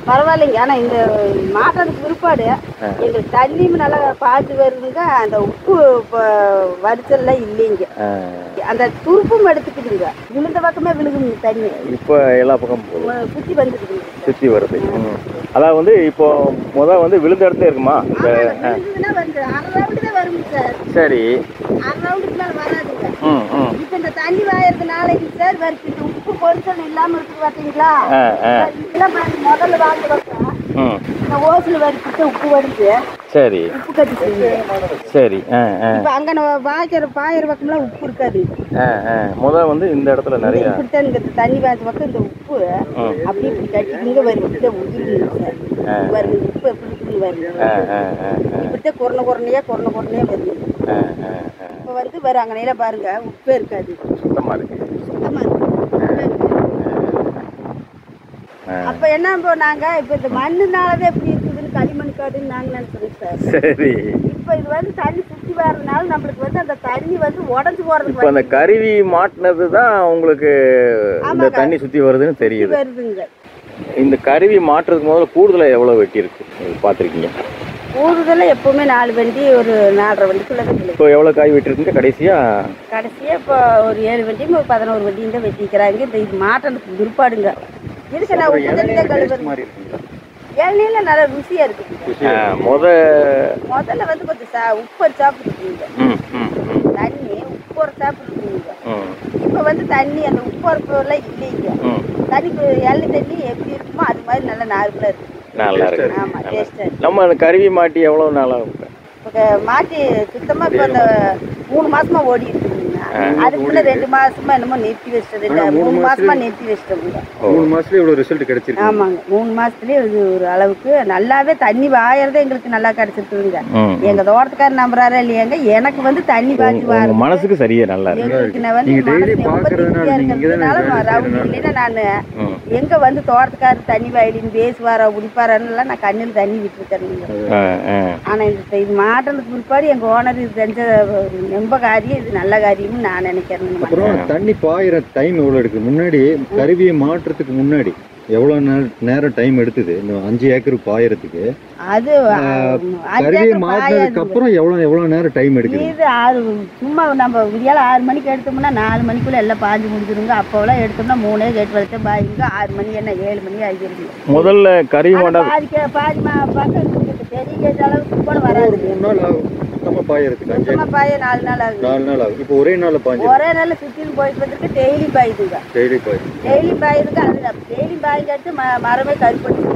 பரவாயில்லைங்க ஆனா இந்த மாற்றத்துக்கு பிற்பாடு எங்களுக்கு தண்ணியும் நல்லா பாய்ச்சி வருதுங்க அந்த உப்பு ப- வடிச்சல்லாம் இல்லைங்க ஆ, அந்த துருப்பும் எடுத்துக்குதுங்க விழுந்த பக்கமே விழுகுங்க தண்ணி இப்போ எல்லா பக்கம் போகுது உ- சுத்தி வந்துக்குதுங்க சுற்றி வருது ம். அதாவது வந்து இப்போ முத வந்து விழுந்த இடத்துல இருக்குமா இந்த ஆ, விழுந்ததுன்னா வந்து அரை ரவுண்டு தான் வருங்க சார் சரி அரை ரவுண்டுக்கு மேல வராதுங்க ம் ம் இப்ப இந்த தண்ணி வாயறதுனால சார் வருது இந்த உப்பு பொருத்தல் இல்லாம இருக்குது பாத்தீங்களா ஆ ஆ இதெல்லாம் பாருங்க, முதல்ல வாங்க பக்கம் ம் இந்த ஓசில் வரிக்கிட்ட உப்பு வருது சரி உப்பு கட்டிச்சு சரி ஆ ஆ இப்ப அங்க நம்ம வாய்க்கிற பாயிற பக்கம்லாம் உப்பு இருக்காது ஆ ஆ முத வந்து இந்த இடத்துல நிறைய இப்படித்தான் இந்த தண்ணி வாய்ச்ச பக்கம் இந்த உப்பு ம். அப்படி இப்படி கட்டி இங்க வருது இப்படித்தான் உதிருங்க சார் வருது உப்பு எப்படி இருக்குன்னு வருது ஆ ஆ ஆ ஆ இப்படித்தான் குறன குறனையா குறன குறனையா வருது ஆ ஆ ஆ இப்ப வந்து வரும் அங்க நேரம் பாருங்க உப்பே இருக்காது சுத்தமாக இருக்கு சுத்தமா இருக்கு உப்பே இருக்காது. ஆ அப்ப என்ன இப்போ நாங்க இப்ப இந்த மண்ணுனாலதான் எப்படி இருக்குதுன்னு களிமண் காடுன்னு நாங்க நினைச்சோம் சார் சரி இப்ப இது வந்து தண்ணி சுத்தி வர்றதுனால நம்மளுக்கு வந்து அந்த தண்ணி வந்து உடஞ்சு போறதுக்கு இப்போ அந்த கருவி மாட்டினது தான் உங்களுக்கு இந்த ஆமாங்க. தண்ணி சுற்றி வருதுன்னு வழி தெரியுது வருதுங்க இந்த கருவி மாட்டுறதுக்கு முதல்ல கூடுதலாக எவ்வளோ வெட்டி இருக்கு பார்த்துருக்கீங்க ஊறுதல எப்பவுமே நாலு வண்டி ஒரு நாலரை வண்டிக்குள்ள தான் விழுது. இப்போ எவ்வளோ காய் வெட்டிருக்குங்க கடைசியாக கடைசியா இப்போ ஒரு ஏழு வண்டியும் ஒரு பதினோரு வண்டியும் தான் வெட்டிக்கிறாங்க இந்த இது மாட்டனுக்கு விற்பாடுங்க இதுக்கு நான் உப்பு தண்ணி தான் கழுவுறது இளநீல நல்ல ருசியா இருக்குது முத முதல்ல வந்து கொஞ்சம் சா உப்பு ஒரு சாப்பிட்டுருக்குங்க ம் ம் ம் தண்ணி உப்பு ஒரு சாப்பிட்டுருக்குங்க ம் இப்போ வந்து தண்ணி அந்த உப்பு உரப்பு எல்லாம் இல்லைங்க ம் தண்ணி இளநீ தண்ணி எப்படி இருக்குமோ அது மாதிரி நல்லா நார்மலா இருக்கு நல்லா இருக்கு ஆமா டேஸ்டா இருக்கு நம்ம அந்த கருவி மாட்டி எவ்வளோ நாளாக இப்போ மாட்டி சுத்தமா இப்போ அந்த மூணு மாசமா ஓடி இருக்குதுங்க அதுக்குள்ள ரெண்டு மாசமா என்னமோ நிறுத்தி வச்சிட்டது இல்ல மூணு மாசமா நிறுத்தி வச்சிட்டோம்ங்க மூணு மாசத்துல இவ்வளவு ரிசல்ட் கிடைச்சிருக்கு ஆமாங்க மூணு மாசத்துலயே இது ஒரு அளவுக்கு நல்லாவே தண்ணி வாயறதே எங்களுக்கு நல்லா கிடைச்சிருக்குதுங்க ம் எங்க தோட்டத்துக்காரர் நம்புறாரா இல்லையாங்க எனக்கு வந்து தண்ணி பாய்ச்சி உங்க வாருங்க மனசுக்கு சரியா நல்லா இருக்கு எங்களுக்கு நான் வந்து நீங்க daily மனசு ரொம்ப பார்க்கறதுனால திருப்தியா நீங்க இருக்கிறதுனால தானே நான் ரவுண்ட் இல்லைன்னா நான் ம் எங்க வந்து தோட்டத்துக்காரர் தண்ணி வயலின் பேசுவாரா குடிப்பாரான்னு நான் கண்ணில் தண்ணி விட்டுருக்கேன் ஆ ஆ ஆனா இந்த இது மாற்றத்துக்கு பிற்பாடு எங்க ஓனர் இது செஞ்ச ஒரு ரொம்ப காரியம் இது நல்ல காரியம்னு நான் நினைக்கிறேன் அப்புறம் தண்ணி பாயிற டைம் எவ்வளவு எடுக்கு முன்னாடி கருவியை மாற்றுறதுக்கு முன்னாடி எவ்வளவு நேர- நேரம் டைம் எடுத்தது இந்த அஞ்சு ஏக்கர் பாயறதுக்கு அது கருவியை மாற்றினதுக்கு அப்புறம் எவ்வளவு எவ்வளவு நேரம் டைம் எடுக்குது இது ஆறு சும்மா நம்ம விடியால ஆறு மணிக்கு எடுத்தோம்னா நாலு மணிக்குள்ள எல்லாம் பாஞ்சு முடிஞ்சிருங்க அப்போலாம் எடுத்தோம்னா மூணே கேட்டு வளர்த்து பாய்ங்க ஆறு மணி என்ன ஏழு மணி ஆகிருங்க முதல்ல கருவி ஆனா மாட்டா பாதி கே- பாதி மா- பக்கம் இருக்குது. பெரிய கேட் அளவுக்கு கூட ஒரு வராது மூணு நாள் ஆகும் சுத்தமா பாயறதுக்கு அஞ்சு சுத்தமா பாய நாலு நாள் ஆகுது நாலு நாள் ஆகும் இப்போ ஒரே நாள்ல பாஞ்சு ஒரே நாள் சுத்தின்னு போயிட்டு வந்துட்டு டெய்லி பாயுதுங்க டெய்லி பாய் டெய்லி பாயுதுங்க அது டெய்லி பாய்ங்காட்டு ம மரமே கருப்பட்டு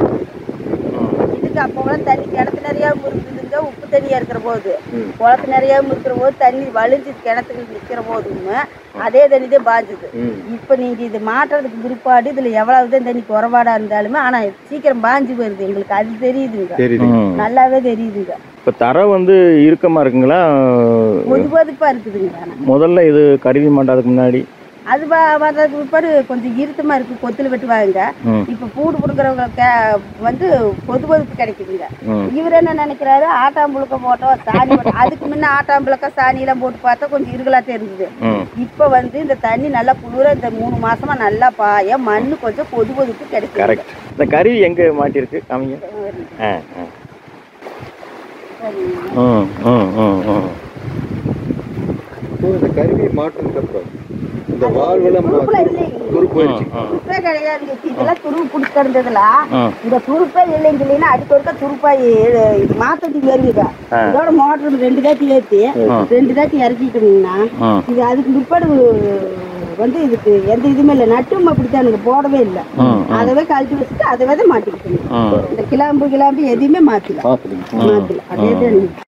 இதுக்கு அப்போலாம் தண்ணி கிணத்து நிறையாவும் இருக்குதுங்க உப்பு தண்ணியா இருக்கிற போது ம். குளத்து நிறையாவும் இருக்கிற போது தண்ணி வலிஞ்சு கிணத்துக்கு நிற்கிற போதும் அதே தண்ணி தான் பாஞ்சுது ம் இப்போ நீங்க இது மாட்டுறதுக்கு பிற்பாடு இதுல எவ்வளவு தான் தண்ணி குறைபாடா இருந்தாலுமே ஆனா சீக்கிரம் பாஞ்சு போயிருது எங்களுக்கு அது தெரியுதுங்க தெரியுது நல்லாவே தெரியுதுங்க இப்போ தரை வந்து இறுக்கமா இருக்குங்களா பொது பொதுப்பா இருக்குதுங்க ஆனா முதல்ல இது கருவி மாட்டாதுக்கு முன்னாடி அது வ- வர்றதுக்கு பிற்பாடு கொஞ்சம் இருத்தமா இருக்கு கொத்துல வெட்டுவாங்க ம் இப்ப பூடு புடுங்குறவங்க வந்து பொது பொதுப்பு கிடைக்குதுங்க ம் இவர் என்ன நினைக்கிறாரு ஆட்டாம்புழுக்க போட்டோம் சாணி போட்டோம் அதுக்கு முன்ன ஆட்டாம்புழுக்க சாணி எல்லாம் போட்டு பார்த்தா கொஞ்சம் இருகலாத்தே இருந்தது ம் இப்ப வந்து இந்த தண்ணி நல்லா குளிர இந்த மூணு மாசமா நல்லா பாய மண்ணு கொஞ்சம் பொது பொதுப்பு கிடைக்கும் கரெக்ட் இந்த கருவி எங்க மாட்டிருக்கு காமிங்க ஆ ஆ ம் ம் ம் ம் இப்போ இந்த கருவியை மாற்றினதுக்கு அப்புறம் இந்த வாழ்வெல்லாம் துருப்புல இல்லைங்க துரு போயிடுச்சு ம் துருப்பே கிடையாது இதெல்லாம் துருவு பிடிச்சி கிடந்ததுல ம் இந்த துருப்பே இல்லைன்னு சொல்லினா அடிக்க ஒருக்கா துருப்பாய் மாத்தட்டி வருங்க ஆ. இதோட மோட்டர் ரெண்டு தாட்டி ஏற்றி ரெண்டு தாட்டி இறக்கிட்டோம்னா ம் இது அதுக்கு பிற்பாடு வந்து இதுக்கு எந்த இதுவுமே இல்லை நட்டும் அப்படித்தான் போடவே இல்லை ம் அதவே கழட்டி வச்சுட்டு அதவே தான் மாட்டிக்கிட்டோம் ம் இந்த கிளாம்பு கிளாம்பு எதையுமே மாற்றல பார்த்துடுங்க மாற்றல அதே தான்